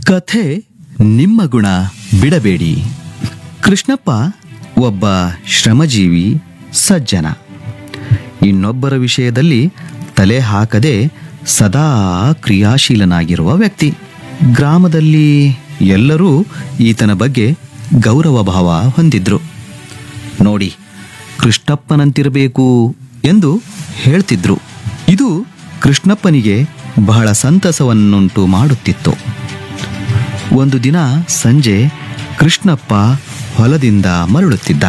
ಕಥೆ ನಿಮ್ಮ ಗುಣ ಬಿಡಬೇಡಿ ಕೃಷ್ಣಪ್ಪ ಒಬ್ಬ ಶ್ರಮಜೀವಿ ಸಜ್ಜನ ಇನ್ನೊಬ್ಬರ ವಿಷಯದಲ್ಲಿ ತಲೆ ಹಾಕದೆ ಸದಾ ಕ್ರಿಯಾಶೀಲನಾಗಿರುವ ವ್ಯಕ್ತಿ ಗ್ರಾಮದಲ್ಲಿ ಎಲ್ಲರೂ ಈತನ ಬಗ್ಗೆ ಗೌರವ ಭಾವ ಹೊಂದಿದ್ರು ನೋಡಿ ಕೃಷ್ಣಪ್ಪನಂತಿರಬೇಕು ಎಂದು ಹೇಳ್ತಿದ್ರು ಇದು ಕೃಷ್ಣಪ್ಪನಿಗೆ ಬಹಳ ಸಂತಸವನ್ನುಂಟು ಮಾಡುತ್ತಿತ್ತು ಒಂದು ದಿನ ಸಂಜೆ ಕೃಷ್ಣಪ್ಪ ಹೊಲದಿಂದ ಮರಳುತ್ತಿದ್ದ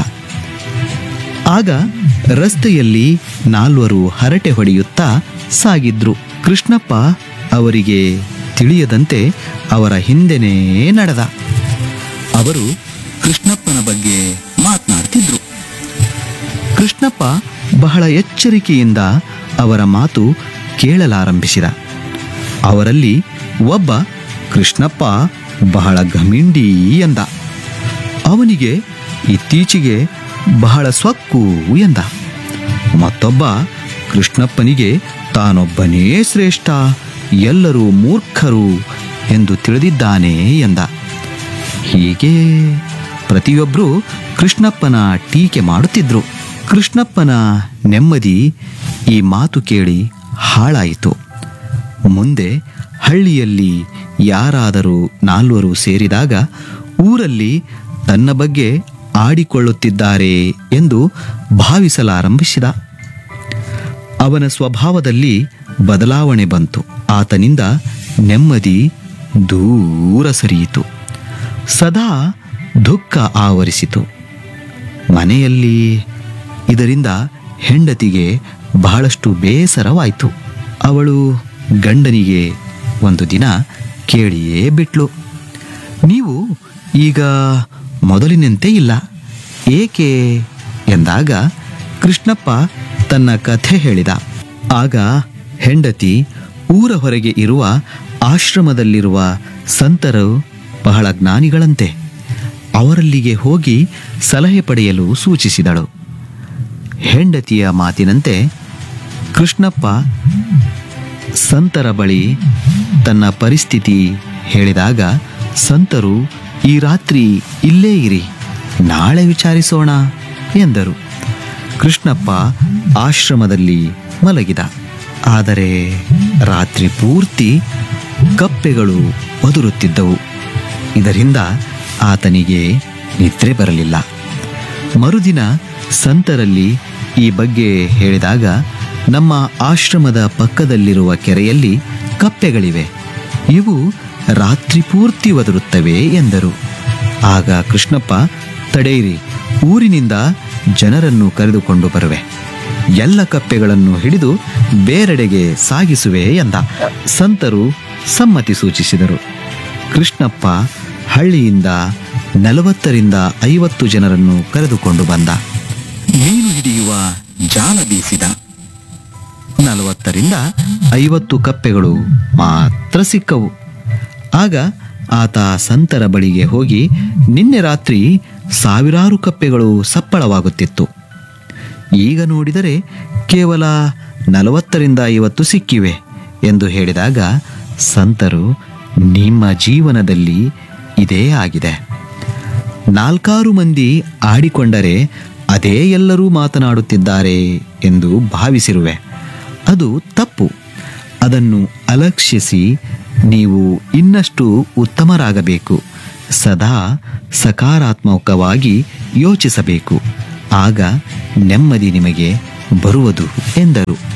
ಆಗ ರಸ್ತೆಯಲ್ಲಿ ನಾಲ್ವರು ಹರಟೆ ಹೊಡೆಯುತ್ತಾ ಸಾಗಿದ್ರು ಕೃಷ್ಣಪ್ಪ ಅವರಿಗೆ ತಿಳಿಯದಂತೆ ಅವರ ಹಿಂದೆನೇ ನಡೆದ ಅವರು ಕೃಷ್ಣಪ್ಪನ ಬಗ್ಗೆ ಮಾತನಾಡ್ತಿದ್ರು ಕೃಷ್ಣಪ್ಪ ಬಹಳ ಎಚ್ಚರಿಕೆಯಿಂದ ಅವರ ಮಾತು ಕೇಳಲಾರಂಭಿಸಿದ ಅವರಲ್ಲಿ ಒಬ್ಬ ಕೃಷ್ಣಪ್ಪ ಬಹಳ ಗಮಿಂಡಿ ಎಂದ ಅವನಿಗೆ ಇತ್ತೀಚೆಗೆ ಬಹಳ ಸೊಕ್ಕು ಎಂದ ಮತ್ತೊಬ್ಬ ಕೃಷ್ಣಪ್ಪನಿಗೆ ತಾನೊಬ್ಬನೇ ಶ್ರೇಷ್ಠ ಎಲ್ಲರೂ ಮೂರ್ಖರು ಎಂದು ತಿಳಿದಿದ್ದಾನೆ ಎಂದ ಹೀಗೆ ಪ್ರತಿಯೊಬ್ಬರೂ ಕೃಷ್ಣಪ್ಪನ ಟೀಕೆ ಮಾಡುತ್ತಿದ್ರು ಕೃಷ್ಣಪ್ಪನ ನೆಮ್ಮದಿ ಈ ಮಾತು ಕೇಳಿ ಹಾಳಾಯಿತು ಮುಂದೆ ಹಳ್ಳಿಯಲ್ಲಿ ಯಾರಾದರೂ ನಾಲ್ವರು ಸೇರಿದಾಗ ಊರಲ್ಲಿ ತನ್ನ ಬಗ್ಗೆ ಆಡಿಕೊಳ್ಳುತ್ತಿದ್ದಾರೆ ಎಂದು ಭಾವಿಸಲಾರಂಭಿಸಿದ ಅವನ ಸ್ವಭಾವದಲ್ಲಿ ಬದಲಾವಣೆ ಬಂತು ಆತನಿಂದ ನೆಮ್ಮದಿ ದೂರ ಸರಿಯಿತು ಸದಾ ದುಃಖ ಆವರಿಸಿತು ಮನೆಯಲ್ಲಿ ಇದರಿಂದ ಹೆಂಡತಿಗೆ ಬಹಳಷ್ಟು ಬೇಸರವಾಯಿತು ಅವಳು ಗಂಡನಿಗೆ ಒಂದು ದಿನ ಕೇಳಿಯೇ ಬಿಟ್ಲು ನೀವು ಈಗ ಮೊದಲಿನಂತೆ ಇಲ್ಲ ಏಕೆ ಎಂದಾಗ ಕೃಷ್ಣಪ್ಪ ತನ್ನ ಕಥೆ ಹೇಳಿದ ಆಗ ಹೆಂಡತಿ ಊರ ಹೊರಗೆ ಇರುವ ಆಶ್ರಮದಲ್ಲಿರುವ ಸಂತರು ಬಹಳ ಜ್ಞಾನಿಗಳಂತೆ ಅವರಲ್ಲಿಗೆ ಹೋಗಿ ಸಲಹೆ ಪಡೆಯಲು ಸೂಚಿಸಿದಳು ಹೆಂಡತಿಯ ಮಾತಿನಂತೆ ಕೃಷ್ಣಪ್ಪ ಸಂತರ ಬಳಿ ತನ್ನ ಪರಿಸ್ಥಿತಿ ಹೇಳಿದಾಗ ಸಂತರು ಈ ರಾತ್ರಿ ಇಲ್ಲೇ ಇರಿ ನಾಳೆ ವಿಚಾರಿಸೋಣ ಎಂದರು ಕೃಷ್ಣಪ್ಪ ಆಶ್ರಮದಲ್ಲಿ ಮಲಗಿದ ಆದರೆ ರಾತ್ರಿ ಪೂರ್ತಿ ಕಪ್ಪೆಗಳು ಒದುರುತ್ತಿದ್ದವು ಇದರಿಂದ ಆತನಿಗೆ ನಿದ್ರೆ ಬರಲಿಲ್ಲ ಮರುದಿನ ಸಂತರಲ್ಲಿ ಈ ಬಗ್ಗೆ ಹೇಳಿದಾಗ ನಮ್ಮ ಆಶ್ರಮದ ಪಕ್ಕದಲ್ಲಿರುವ ಕೆರೆಯಲ್ಲಿ ಕಪ್ಪೆಗಳಿವೆ ಇವು ರಾತ್ರಿ ಪೂರ್ತಿ ಒದರುತ್ತವೆ ಎಂದರು ಆಗ ಕೃಷ್ಣಪ್ಪ ತಡೆಯಿರಿ ಊರಿನಿಂದ ಜನರನ್ನು ಕರೆದುಕೊಂಡು ಬರುವೆ ಎಲ್ಲ ಕಪ್ಪೆಗಳನ್ನು ಹಿಡಿದು ಬೇರೆಡೆಗೆ ಸಾಗಿಸುವೆ ಎಂದ ಸಂತರು ಸಮ್ಮತಿ ಸೂಚಿಸಿದರು ಕೃಷ್ಣಪ್ಪ ಹಳ್ಳಿಯಿಂದ ನಲವತ್ತರಿಂದ ಐವತ್ತು ಜನರನ್ನು ಕರೆದುಕೊಂಡು ಬಂದ ಮೀನು ಹಿಡಿಯುವ ಜಾಲ ಬೀಸಿದ ನಲವತ್ತರಿಂದ ಐವತ್ತು ಕಪ್ಪೆಗಳು ಮಾತ್ರ ಸಿಕ್ಕವು ಆಗ ಆತ ಸಂತರ ಬಳಿಗೆ ಹೋಗಿ ನಿನ್ನೆ ರಾತ್ರಿ ಸಾವಿರಾರು ಕಪ್ಪೆಗಳು ಸಪ್ಪಳವಾಗುತ್ತಿತ್ತು ಈಗ ನೋಡಿದರೆ ಕೇವಲ ನಲವತ್ತರಿಂದ ಐವತ್ತು ಸಿಕ್ಕಿವೆ ಎಂದು ಹೇಳಿದಾಗ ಸಂತರು ನಿಮ್ಮ ಜೀವನದಲ್ಲಿ ಇದೇ ಆಗಿದೆ ನಾಲ್ಕಾರು ಮಂದಿ ಆಡಿಕೊಂಡರೆ ಅದೇ ಎಲ್ಲರೂ ಮಾತನಾಡುತ್ತಿದ್ದಾರೆ ಎಂದು ಭಾವಿಸಿರುವೆ ಅದು ತಪ್ಪು ಅದನ್ನು ಅಲಕ್ಷಿಸಿ ನೀವು ಇನ್ನಷ್ಟು ಉತ್ತಮರಾಗಬೇಕು ಸದಾ ಸಕಾರಾತ್ಮಕವಾಗಿ ಯೋಚಿಸಬೇಕು ಆಗ ನೆಮ್ಮದಿ ನಿಮಗೆ ಬರುವುದು ಎಂದರು